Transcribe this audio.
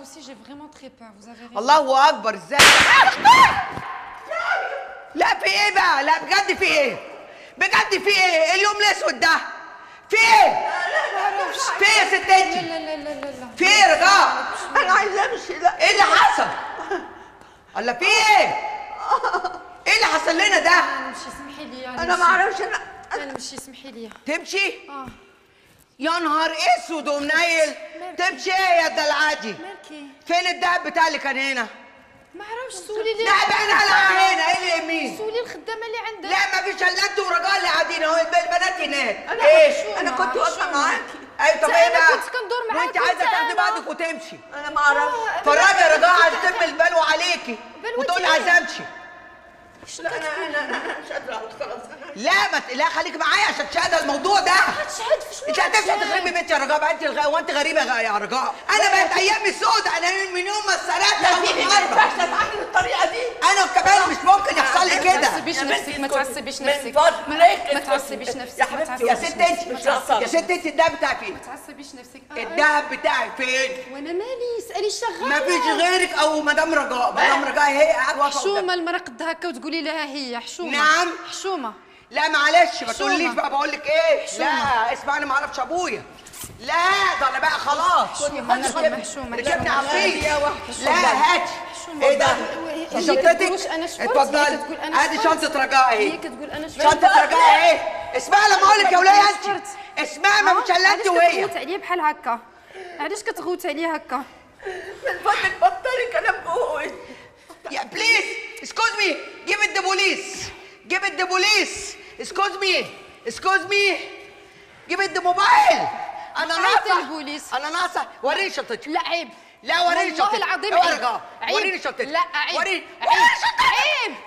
aussi, j'ai vraiment très peur. Vous avez raison. الله اكبر ازاي لا في ايه بقى لا بجد في ايه بجد في ايه إيه اليوم الاسود ده في ايه في ايه يا ست لا انت لا لا لا لا لا في ايه يا رجاء انا عايزه امشي لا ايه اللي حصل الله في ايه ايه اللي حصل لنا ده نمشي اسمحي لي انا ما اعرفش انا انا نمشي اسمحي لي تمشي اه يا نهار اسود ومنيل تمشي ايه يا دلعادي مالكي فين الدهب بتاع اللي كان هنا ما اعرفش سولي لي دهب انا هلا هنا ايه اللي يمين سولي الخدامه اللي عندك لا ما فيش الا انت ورجال اللي قاعدين اهو البنات هناك انا ايش انا كنت واقفه معاكي ايوه طب أنا ايه بقى كنت كندور معاك وانت عايزه كنت تاخدي أنا. بعضك وتمشي انا ما اعرفش فرجي يا رجاء على تم البلوى عليكي بلوى وتقولي إيه؟ عايزه امشي لا انا انا انا مش قادره اقعد خلاص انا لا ما ت- لا خليكي معايا عشان تشاهدي الموضوع ده هتشهد في شنو انت هتمشي هتشهد؟ تخربي بيتي يا رجاء بقى انت الغ... وانت غريبه يا غ- يا رجاء انا بقت ايامي سودة انا من يوم ما اتسرقت يا اول سيدي ما مره ينفعش تتعاملي بالطريقه دي انا كمان مش ممكن يحصل لي ما كده تعصبيش يا بنتي نفسك ما اسكتي. تعصبيش من نفسك فضلك ما- ما اسكتي. تعصبيش نفسك يا ما حبيبتي، يا تعصبيش ست نفسك. انت مش هقصر. يا ست انت الدهب بتاعي فين ما تعصبيش نفسك آه، آه. الدهب بتاعي فين وانا مالي اسالي الشغاله ما فيش غيرك او مدام رجاء مدام رجاء هي قاعده واقفه قدام. حشومه المرأة قد هكا وتقولي لها هي حشومه نعم. حشومه لا معلش ما حشومة. تقوليش بقى بقول لك ايه لا اسمع انا ما اعرفش ابويا لا ده انا بقى خلاص حشومة، أنا ركبني- حشومة. ركبني حشومة. عفريت يا واحدة. لا هاتي حشومة. ايه ده هي دي كتقولش شنطتك أنا شفت، هي اتفضلي كتقول أنا ادي شفت. شنطه رجاء هي اهي كتقول انا شفت شنطه رجاء اهي اسمعي لما اقول لك يا وليه انت شفت. اسمعي ما فيش الا انت علاش وهي كتغوت عليه بحال هكا علاش كتغوت عليه هكا من فضلك بطلي كلام بوقي يا بليز اسكوز مي جيب الد بوليس جيب الد بوليس اسكوز مي اسكوز مي جيب الد موبايل انا عايزة ناقصه البوليس. انا ناقصه وريني شنطتي لا عيب لا وريني والله شنطتي العظيم اوعى عيب رجاء عيب. وريني شنطتي لا عيب وريني عيب عيب